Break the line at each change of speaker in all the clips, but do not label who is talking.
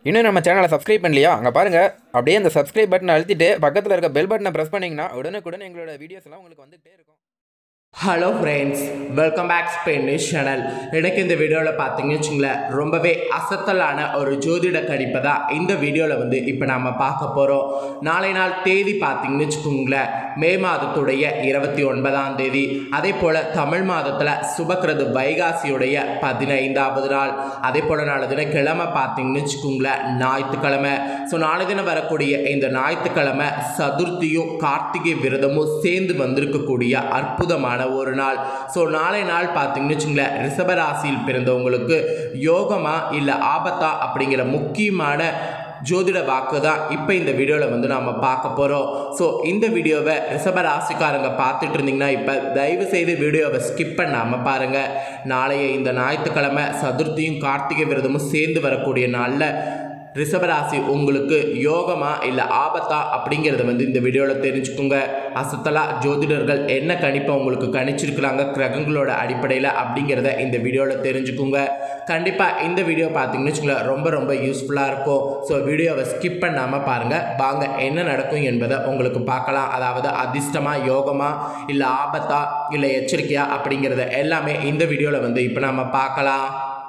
இன்னும் நம்ம சேனலை சப்ஸ்கிரைப் பண்ணலையா அங்கே பாருங்கள் அப்படியே அந்த சப்ஸ்கிரைப் பட்டனை அழுத்திட்டு பக்கத்தில் இருக்க பெல் பட்டனை ப்ரெஸ் பண்ணிங்கன்னா உடனுக்குடன் எங்களோட வீடியோஸ் எல்லாம் உங்களுக்கு வந்துகிட்டே இருக்கும்
hello friends welcome back Spain news channel எனக்கு இந்த வீடியோவில் பார்த்தீங்கன்னு வச்சுங்களேன் ரொம்பவே அசத்தலான ஒரு ஜோதிட கணிப்பை தான் இந்த வீடியோவில் வந்து இப்போ நாம் பார்க்க போகிறோம் நாளை நாள் தேதி பார்த்தீங்கன்னு வச்சுக்கோங்களேன் மே மாதத்துடைய இருபத்தி ஒன்பதாம் தேதி அதே போல் தமிழ் மாதத்தில் சுபக்கிரது வைகாசியுடைய பதினைந்தாவது நாள் அதே போல் நாளை தினம் கிழமை பார்த்தீங்கன்னு வச்சுக்கோங்களேன் ஞாயிற்றுக்கிழமை ஸோ நாளை தினம் வரக்கூடிய இந்த ஞாயிற்றுக்கிழமை சதுர்த்தியும் கார்த்திகை விரதமும் சேர்ந்து வந்திருக்கக்கூடிய அற்புதமான ஒரு நாள் ஸோ நாளை நாள் பார்த்தீங்கன்னு வச்சுங்களேன் ரிஷபராசியில் பிறந்தவங்களுக்கு யோகமா இல்லை ஆபத்தா அப்படிங்கிற முக்கியமான ஜோதிட வாக்கு தான் இப்போ இந்த வீடியோவில் வந்து நாம் பார்க்க போகிறோம் ஸோ இந்த வீடியோவை ரிஷப ராசிக்காரங்க பார்த்துட்டு இருந்தீங்கன்னா இப்போ தயவு செய்து வீடியோவை ஸ்கிப் பண்ணாமல் பாருங்கள் நாளைய இந்த ஞாயிற்றுக்கிழமை சதுர்த்தியும் கார்த்திகை விரதமும் சேர்ந்து வரக்கூடிய நாளில் ரிஷபராசி உங்களுக்கு யோகமா இல்லை ஆபத்தா அப்படிங்கிறத வந்து இந்த வீடியோவில் தெரிஞ்சுக்கோங்க அசத்தலா ஜோதிடர்கள் என்ன கணிப்பை உங்களுக்கு கணிச்சிருக்கிறாங்க கிரகங்களோட அடிப்படையில் அப்படிங்கிறத இந்த வீடியோவில் தெரிஞ்சுக்கோங்க கண்டிப்பாக இந்த வீடியோ பார்த்தீங்கன்னு வச்சுக்கோங்களேன் ரொம்ப ரொம்ப யூஸ்ஃபுல்லாக இருக்கும் ஸோ வீடியோவை ஸ்கிப் பண்ணாமல் பாருங்கள் வாங்க என்ன நடக்கும் என்பதை உங்களுக்கு பார்க்கலாம் அதாவது அதிர்ஷ்டமா யோகமா இல்லை ஆபத்தா இல்லை எச்சரிக்கையா அப்படிங்கிறத எல்லாமே இந்த வீடியோவில் வந்து இப்போ நம்ம பார்க்கலாம்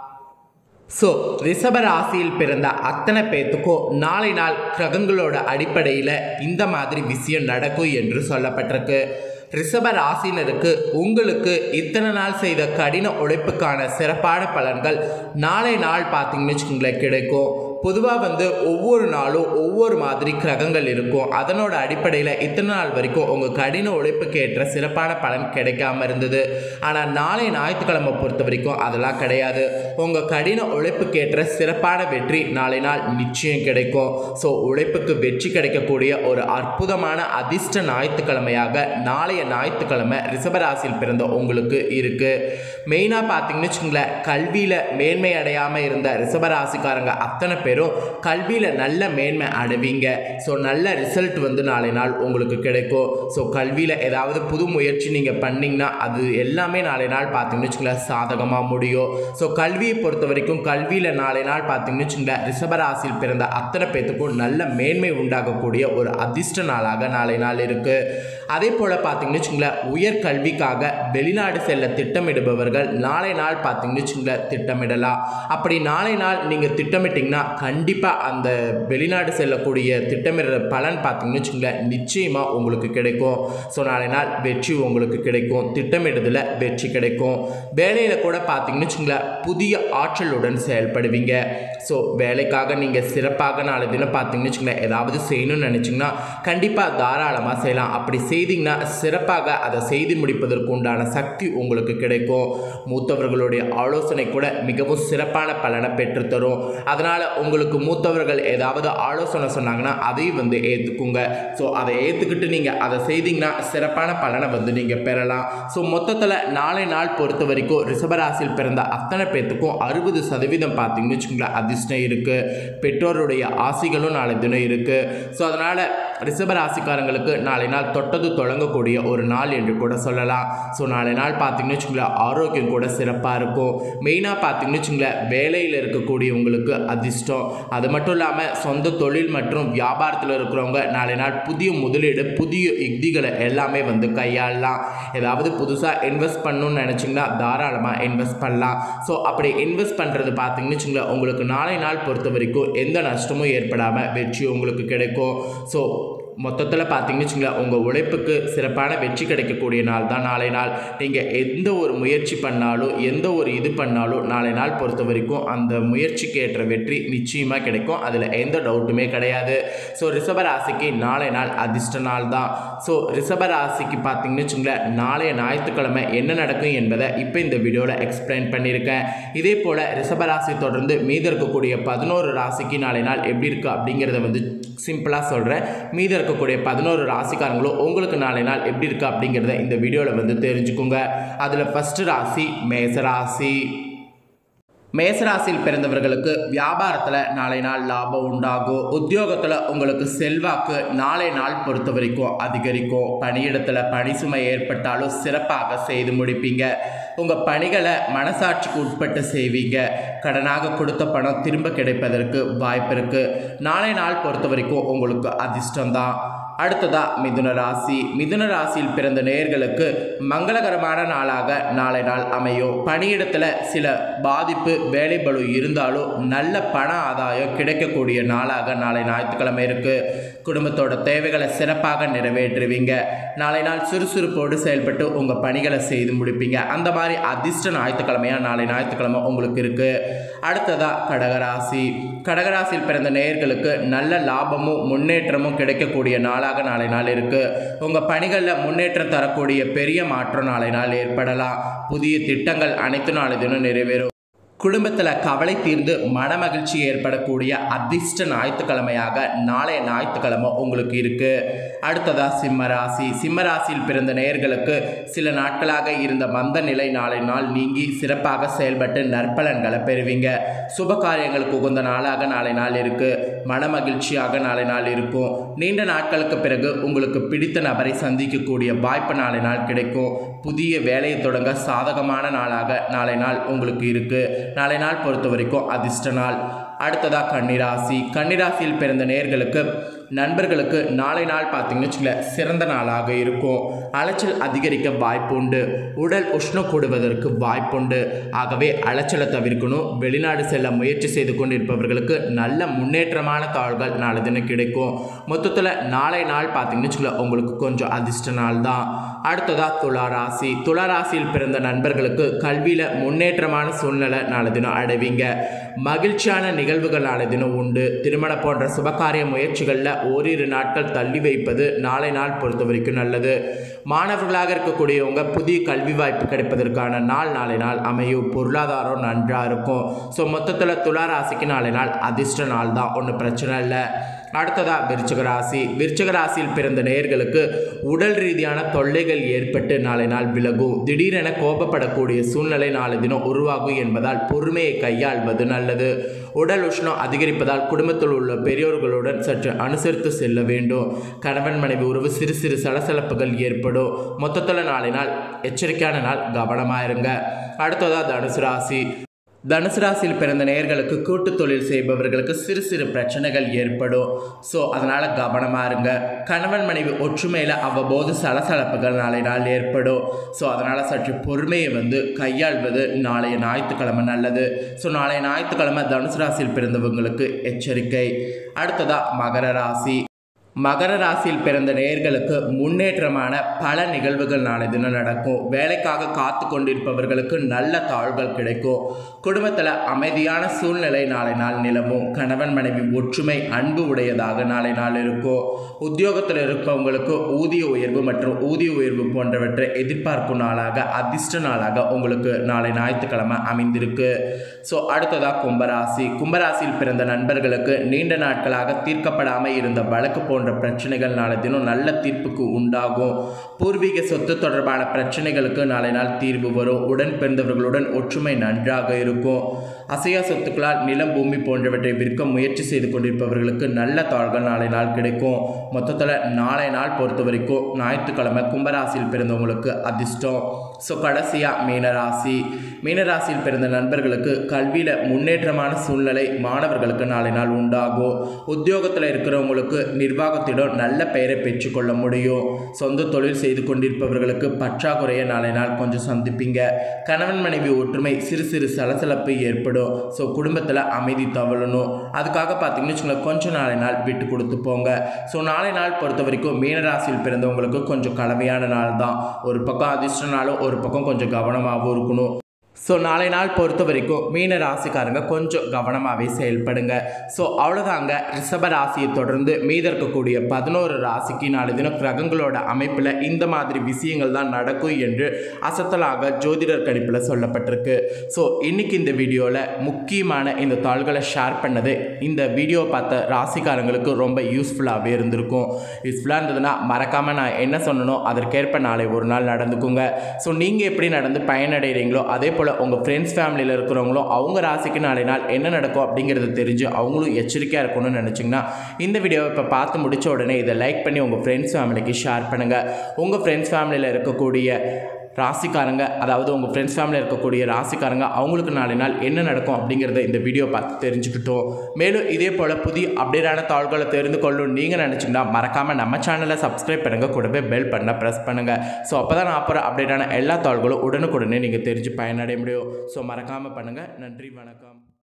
ஸோ ரிஷப ராசியில் பிறந்த அத்தனை பேத்துக்கும் நாளை நாள் கிரகங்களோட அடிப்படையில் இந்த மாதிரி விஷயம் நடக்கும் என்று சொல்லப்பட்டிருக்கு ரிஷப ராசினருக்கு உங்களுக்கு இத்தனை நாள் செய்த கடின உழைப்புக்கான சிறப்பான பலன்கள் நாளை நாள் பார்த்தீங்கன்னு வச்சுக்கோங்களேன் கிடைக்கும் பொதுவாக வந்து ஒவ்வொரு நாளும் ஒவ்வொரு மாதிரி கிரகங்கள் இருக்கும் அதனோட அடிப்படையில் இத்தனை நாள் வரைக்கும் உங்கள் கடின உழைப்புக்கு ஏற்ற சிறப்பான பலன் கிடைக்காம இருந்தது ஆனால் நாளை ஞாயிற்றுக்கிழமை பொறுத்த வரைக்கும் அதெல்லாம் கிடையாது உங்கள் கடின உழைப்புக்கு ஏற்ற சிறப்பான வெற்றி நாளை நாள் நிச்சயம் கிடைக்கும் ஸோ உழைப்புக்கு வெற்றி கிடைக்கக்கூடிய ஒரு அற்புதமான அதிர்ஷ்ட ஞாயிற்றுக்கிழமையாக நாளைய ஞாயிற்றுக்கிழமை ரிஷபராசியில் பிறந்த உங்களுக்கு இருக்குது மெயினாக பார்த்தீங்கன்னு வச்சுங்களேன் கல்வியில் மேன்மை அடையாமல் இருந்த ரிஷபராசிக்காரங்க அத்தனை பேரும் கல்வியில் நல்ல மேன்மை அடைவீங்க ஸோ நல்ல ரிசல்ட் வந்து நாளை நாள் உங்களுக்கு கிடைக்கும் ஸோ கல்வியில் ஏதாவது புது முயற்சி நீங்கள் பண்ணிங்கன்னா அது எல்லாமே நாளை நாள் பார்த்தீங்கன்னு வச்சுங்களேன் சாதகமாக முடியும் ஸோ கல்வியை பொறுத்த வரைக்கும் கல்வியில் நாளை நாள் பார்த்தீங்கன்னு வச்சுங்களேன் ரிஷபராசியில் பிறந்த அத்தனை பேத்துக்கும் நல்ல மேன்மை உண்டாகக்கூடிய ஒரு அதிர்ஷ்ட நாளாக நாளை நாள் இருக்குது அதே போல் பார்த்தீங்கன்னு வச்சுங்களேன் உயர்கல்விக்காக வெளிநாடு செல்ல திட்டமிடுபவர்கள் நாளை நாள் பார்த்தீங்கன்னு வச்சுங்களேன் திட்டமிடலாம் அப்படி நாளை நாள் நீங்கள் திட்டமிட்டிங்கன்னா கண்டிப்பாக அந்த வெளிநாடு செல்லக்கூடிய திட்டமிடுற பலன் பார்த்தீங்கன்னு வச்சுங்களேன் நிச்சயமாக உங்களுக்கு கிடைக்கும் ஸோ நாளை நாள் வெற்றி உங்களுக்கு கிடைக்கும் திட்டமிடுதல வெற்றி கிடைக்கும் வேலையில் கூட பார்த்தீங்கன்னு வச்சுங்களேன் புதிய ஆற்றலுடன் செயல்படுவீங்க ஸோ வேலைக்காக நீங்கள் சிறப்பாக நாளை தினம் பார்த்தீங்கன்னு வச்சுங்களேன் ஏதாவது செய்யணும்னு நினச்சிங்கன்னா கண்டிப்பாக தாராளமாக செய்யலாம் அப்படி செய்தீங்கன்னா சிறப்பாக அதை செய்து முடிப்பதற்கு உண்டான சக்தி உங்களுக்கு கிடைக்கும் மூத்தவர்களுடைய ஆலோசனை கூட மிகவும் சிறப்பான பலனை பெற்றுத்தரும் அதனால் உங்களுக்கு மூத்தவர்கள் ஏதாவது ஆலோசனை சொன்னாங்கன்னா அதையும் வந்து ஏற்றுக்குங்க ஸோ அதை ஏற்றுக்கிட்டு நீங்கள் அதை செய்தீங்கன்னா சிறப்பான பலனை வந்து நீங்கள் பெறலாம் ஸோ மொத்தத்தில் நாளை நாள் பொறுத்த வரைக்கும் ரிஷபராசியில் பிறந்த அத்தனை பேர்த்துக்கும் அறுபது சதவீதம் பார்த்தீங்கன்னு வச்சுங்களேன் அதிர்ஷ்டம் இருக்குது பெற்றோருடைய ஆசைகளும் நாளை தினம் இருக்குது ஸோ அதனால் ரிஷபராசிக்காரங்களுக்கு நாளை நாள் தொட்டது தொடங்கக்கூடிய ஒரு நாள் என்று கூட சொல்லலாம் ஸோ நாளை நாள் பார்த்தீங்கன்னு வச்சுங்களேன் ஆரோக்கியம் கூட சிறப்பாக இருக்கும் மெயினாக பார்த்தீங்கன்னு வச்சுங்களேன் வேலையில் இருக்கக்கூடியவங்களுக்கு அதிர்ஷ்டம் அது மட்டும் இல்லாமல் சொந்த தொழில் மற்றும் வியாபாரத்தில் இருக்கிறவங்க நாளை நாள் புதிய முதலீடு புதிய யுக்திகளை எல்லாமே வந்து கையாளலாம் ஏதாவது புதுசாக இன்வெஸ்ட் பண்ணணும்னு நினச்சிங்கன்னா தாராளமாக இன்வெஸ்ட் பண்ணலாம் ஸோ அப்படி இன்வெஸ்ட் பண்ணுறது பார்த்தீங்கன்னு வச்சுங்களேன் உங்களுக்கு நாளை நாள் பொறுத்த வரைக்கும் எந்த நஷ்டமும் ஏற்படாமல் வெற்றி உங்களுக்கு கிடைக்கும் ஸோ மொத்தத்தில் பார்த்தீங்கன்னு வச்சுங்களேன் உங்கள் உழைப்புக்கு சிறப்பான வெற்றி கிடைக்கக்கூடிய நாள் தான் நாளை நாள் நீங்கள் எந்த ஒரு முயற்சி பண்ணாலும் எந்த ஒரு இது பண்ணாலும் நாளை நாள் பொறுத்த வரைக்கும் அந்த முயற்சிக்கு ஏற்ற வெற்றி நிச்சயமாக கிடைக்கும் அதில் எந்த டவுட்டுமே கிடையாது ஸோ ரிஷபராசிக்கு நாளை நாள் அதிர்ஷ்ட நாள் தான் ஸோ ரிஷபராசிக்கு பார்த்தீங்கன்னு வச்சுங்களேன் நாளைய ஞாயிற்றுக்கிழமை என்ன நடக்கும் என்பதை இப்போ இந்த வீடியோவில் எக்ஸ்பிளைன் பண்ணியிருக்கேன் இதே போல் ரிஷபராசி தொடர்ந்து மீத இருக்கக்கூடிய பதினோரு ராசிக்கு நாளை நாள் எப்படி இருக்குது அப்படிங்கிறத வந்து சிம்பிளாக சொல்கிறேன் மீத இருக்கக்கூடிய பதினோரு ராசிக்காரங்களும் உங்களுக்கு நாளை நாள் எப்படி இருக்குது அப்படிங்கிறத இந்த வீடியோவில் வந்து தெரிஞ்சுக்குங்க அதில் ஃபஸ்ட்டு ராசி மேச ராசி மேசராசியில் பிறந்தவர்களுக்கு வியாபாரத்தில் நாளை நாள் லாபம் உண்டாகும் உத்தியோகத்தில் உங்களுக்கு செல்வாக்கு நாளை நாள் பொறுத்த வரைக்கும் அதிகரிக்கும் பணியிடத்தில் பணி சுமை ஏற்பட்டாலும் சிறப்பாக செய்து முடிப்பீங்க உங்கள் பணிகளை மனசாட்சிக்கு உட்பட்டு செய்வீங்க கடனாக கொடுத்த பணம் திரும்ப கிடைப்பதற்கு வாய்ப்பு இருக்குது நாளை நாள் பொறுத்த வரைக்கும் உங்களுக்கு அதிர்ஷ்டம்தான் அடுத்ததா மிதுன ராசி மிதுன ராசியில் பிறந்த நேயர்களுக்கு மங்களகரமான நாளாக நாளை நாள் அமையும் பணியிடத்தில் சில பாதிப்பு வேலை பளு இருந்தாலும் நல்ல பண ஆதாயம் கிடைக்கக்கூடிய நாளாக நாளை ஞாயிற்றுக்கிழமை இருக்கு குடும்பத்தோட தேவைகளை சிறப்பாக நிறைவேற்றுவீங்க நாளை நாள் சுறுசுறுப்போடு செயல்பட்டு உங்கள் பணிகளை செய்து முடிப்பீங்க அந்த மாதிரி அதிர்ஷ்ட ஞாயிற்றுக்கிழமையாக நாளை ஞாயிற்றுக்கிழமை உங்களுக்கு இருக்கு அடுத்ததா கடகராசி கடகராசியில் பிறந்த நேயர்களுக்கு நல்ல லாபமும் முன்னேற்றமும் கிடைக்கக்கூடிய நாளாக நாளை நாள் இருக்கு உங்க பணிகளில் முன்னேற்றம் தரக்கூடிய பெரிய மாற்றம் நாளை நாள் ஏற்படலாம் புதிய திட்டங்கள் அனைத்து நாளை தினம் நிறைவேறும் குடும்பத்தில் கவலை தீர்ந்து மனமகிழ்ச்சி ஏற்படக்கூடிய அதிர்ஷ்ட ஞாயிற்றுக்கிழமையாக நாளைய ஞாயிற்றுக்கிழமை உங்களுக்கு இருக்கு அடுத்ததா சிம்ம ராசி சிம்ம ராசியில் பிறந்த நேயர்களுக்கு சில நாட்களாக இருந்த மந்த நிலை நாளை நாள் நீங்கி சிறப்பாக செயல்பட்டு நற்பலன்களை பெறுவீங்க சுப காரியங்களுக்கு உகந்த நாளாக நாளை நாள் இருக்கு மனமகிழ்ச்சியாக நாளை நாள் இருக்கும் நீண்ட நாட்களுக்கு பிறகு உங்களுக்கு பிடித்த நபரை சந்திக்கக்கூடிய வாய்ப்பு நாளை நாள் கிடைக்கும் புதிய வேலையை தொடங்க சாதகமான நாளாக நாளை நாள் உங்களுக்கு இருக்கு நாளை நாள் பொறுத்த வரைக்கும் அதிர்ஷ்ட நாள் அடுத்ததா கன்னிராசி கன்னிராசியில் பிறந்த நேர்களுக்கு நண்பர்களுக்கு நாளை நாள் பார்த்தீங்கன்னு வச்சுக்கல சிறந்த நாளாக இருக்கும் அலைச்சல் அதிகரிக்க வாய்ப்புண்டு உடல் உஷ்ணம் கூடுவதற்கு வாய்ப்புண்டு ஆகவே அலைச்சலை தவிர்க்கணும் வெளிநாடு செல்ல முயற்சி செய்து கொண்டிருப்பவர்களுக்கு நல்ல முன்னேற்றமான தாள்கள் நாளை தினம் கிடைக்கும் மொத்தத்தில் நாளை நாள் பார்த்தீங்கன்னு வச்சுக்கல உங்களுக்கு கொஞ்சம் அதிர்ஷ்ட நாள் தான் அடுத்ததா துலா ராசி துலா ராசியில் பிறந்த நண்பர்களுக்கு கல்வியில் முன்னேற்றமான சூழ்நிலை நாளை தினம் அடைவீங்க மகிழ்ச்சியான நிகழ்வுகள் நாளை தினம் உண்டு திருமணம் போன்ற சுபகாரிய முயற்சிகளில் ஓரிரு நாட்கள் தள்ளி வைப்பது நாளை நாள் பொறுத்த வரைக்கும் நல்லது மாணவர்களாக இருக்கக்கூடியவங்க புதிய கல்வி வாய்ப்பு கிடைப்பதற்கான நாள் நாளை நாள் அமையும் பொருளாதாரம் நன்றாக இருக்கும் ஸோ மொத்தத்தில் துலா ராசிக்கு நாளை நாள் அதிர்ஷ்ட நாள் தான் ஒன்றும் பிரச்சனை இல்லை அடுத்ததா விருச்சிக ராசி விருச்சிக ராசியில் பிறந்த நேயர்களுக்கு உடல் ரீதியான தொல்லைகள் ஏற்பட்டு நாளை நாள் விலகும் திடீரென கோபப்படக்கூடிய சூழ்நிலை நாளை தினம் உருவாகும் என்பதால் பொறுமையை கையாள்வது நல்லது உடல் உஷ்ணம் அதிகரிப்பதால் குடும்பத்தில் உள்ள பெரியோர்களுடன் சற்று அனுசரித்து செல்ல வேண்டும் கணவன் மனைவி உறவு சிறு சிறு சலசலப்புகள் ஏற்படும் மொத்தத்தில் நாளை நாள் எச்சரிக்கையான நாள் கவனமாக இருங்க அடுத்ததா தனுசு ராசி தனுசு ராசியில் பிறந்த நேயர்களுக்கு கூட்டு தொழில் செய்பவர்களுக்கு சிறு சிறு பிரச்சனைகள் ஏற்படும் ஸோ அதனால் கவனமாக இருங்க கணவன் மனைவி ஒற்றுமையில் அவ்வப்போது சலசலப்புகள் நாளை நாள் ஏற்படும் ஸோ அதனால் சற்று பொறுமையை வந்து கையாள்வது நாளைய ஞாயிற்றுக்கிழமை நல்லது ஸோ நாளைய ஞாயிற்றுக்கிழமை தனுசு ராசியில் பிறந்தவங்களுக்கு எச்சரிக்கை அடுத்ததா மகர ராசி மகர ராசியில் பிறந்த நேயர்களுக்கு முன்னேற்றமான பல நிகழ்வுகள் நாளை தினம் நடக்கும் வேலைக்காக காத்து கொண்டிருப்பவர்களுக்கு நல்ல தாள்கள் கிடைக்கும் குடும்பத்தில் அமைதியான சூழ்நிலை நாளை நாள் நிலவும் கணவன் மனைவி ஒற்றுமை அன்பு உடையதாக நாளை நாள் இருக்கும் உத்தியோகத்தில் இருப்பவங்களுக்கு ஊதிய உயர்வு மற்றும் ஊதிய உயர்வு போன்றவற்றை எதிர்பார்க்கும் நாளாக அதிர்ஷ்ட நாளாக உங்களுக்கு நாளை ஞாயிற்றுக்கிழமை அமைந்திருக்கு ஸோ அடுத்ததாக கும்பராசி கும்பராசியில் பிறந்த நண்பர்களுக்கு நீண்ட நாட்களாக தீர்க்கப்படாமல் இருந்த வழக்கு போன்ற பிரச்சனைகள் நாளை தினம் நல்ல தீர்ப்புக்கு உண்டாகும் பூர்வீக சொத்து தொடர்பான பிரச்சனைகளுக்கு நாளை நாள் தீர்வு வரும் உடன் பிறந்தவர்களுடன் ஒற்றுமை நன்றாக இருக்கும் அசையா சொத்துக்களால் நிலம் பூமி போன்றவற்றை விற்க முயற்சி செய்து கொண்டிருப்பவர்களுக்கு நல்ல தாள்கள் நாளை நாள் கிடைக்கும் மொத்தத்தில் நாளை நாள் பொறுத்த வரைக்கும் ஞாயிற்றுக்கிழமை கும்பராசியில் பிறந்தவங்களுக்கு அதிர்ஷ்டம் ஸோ கடைசியாக மீனராசி மீனராசியில் பிறந்த நண்பர்களுக்கு கல்வியில் முன்னேற்றமான சூழ்நிலை மாணவர்களுக்கு நாளை நாள் உண்டாகும் உத்தியோகத்தில் இருக்கிறவங்களுக்கு நிர்வாகத்திடம் நல்ல பெயரை பெற்றுக்கொள்ள முடியும் சொந்த தொழில் செய்து கொண்டிருப்பவர்களுக்கு பற்றாக்குறையை நாளை நாள் கொஞ்சம் சந்திப்பீங்க கணவன் மனைவி ஒற்றுமை சிறு சிறு சலசலப்பு ஏற்படும் ஸோ குடும்பத்தில் அமைதி தவழணும் அதுக்காக பார்த்தீங்கன்னு வச்சுக்கோங்களேன் கொஞ்சம் நாளை நாள் விட்டு கொடுத்து போங்க ஸோ நாளை நாள் பொறுத்த வரைக்கும் மீனராசியில் பிறந்தவங்களுக்கு கொஞ்சம் கலவையான நாள் தான் ஒரு பக்கம் அதிர்ஷ்ட நாளும் ஒரு பக்கம் கொஞ்சம் கவனமாகவும் இருக்கணும் ஸோ நாளை நாள் பொறுத்த வரைக்கும் மீன ராசிக்காரங்க கொஞ்சம் கவனமாகவே செயல்படுங்க ஸோ அவ்வளோதாங்க ரிஷப ராசியை தொடர்ந்து மீத இருக்கக்கூடிய பதினோரு ராசிக்கு நாளை தினம் கிரகங்களோட அமைப்பில் இந்த மாதிரி விஷயங்கள் தான் நடக்கும் என்று அசத்தலாக ஜோதிடர் கணிப்பில் சொல்லப்பட்டிருக்கு ஸோ இன்னைக்கு இந்த வீடியோவில் முக்கியமான இந்த தாள்களை ஷேர் பண்ணது இந்த வீடியோ பார்த்த ராசிக்காரங்களுக்கு ரொம்ப யூஸ்ஃபுல்லாகவே இருந்திருக்கும் யூஸ்ஃபுல்லாக இருந்ததுன்னா மறக்காமல் நான் என்ன சொன்னனோ அதற்கேற்ப நாளை ஒரு நாள் நடந்துக்குங்க ஸோ நீங்கள் எப்படி நடந்து பயனடைகிறீங்களோ அதே போல் போல் உங்கள் ஃப்ரெண்ட்ஸ் ஃபேமிலியில் இருக்கிறவங்களும் அவங்க ராசிக்கு நாளை நாள் என்ன நடக்கும் அப்படிங்கிறத தெரிஞ்சு அவங்களும் எச்சரிக்கையாக இருக்கணும்னு நினச்சிங்கன்னா இந்த வீடியோவை இப்போ பார்த்து முடிச்ச உடனே இதை லைக் பண்ணி உங்கள் ஃப்ரெண்ட்ஸ் ஃபேமிலிக்கு ஷேர் பண்ணுங்கள் உங்கள் ஃப்ரெண்ட்ஸ் ஃபேமிலியில் இருக்கக்கூடிய ராசிக்காரங்க அதாவது உங்கள் ஃப்ரெண்ட்ஸ் ஃபேமிலியில் இருக்கக்கூடிய ராசிக்காரங்க அவங்களுக்கு நாளை நாள் என்ன நடக்கும் அப்படிங்கிறத இந்த வீடியோ பார்த்து தெரிஞ்சுக்கிட்டோம் மேலும் இதே போல் புதிய அப்டேட்டான தாள்களை தெரிந்து கொள்ளும் நீங்கள் நினச்சிங்கன்னா மறக்காமல் நம்ம சேனலை சப்ஸ்கிரைப் பண்ணுங்கள் கூடவே பெல் பண்ண ப்ரெஸ் பண்ணுங்கள் ஸோ அப்போ தான் நான் அப்புறம் அப்டேட்டான எல்லா தாள்களும் உடனுக்குடனே நீங்கள் தெரிஞ்சு பயனடைய முடியும் ஸோ மறக்காமல் பண்ணுங்கள் நன்றி வணக்கம்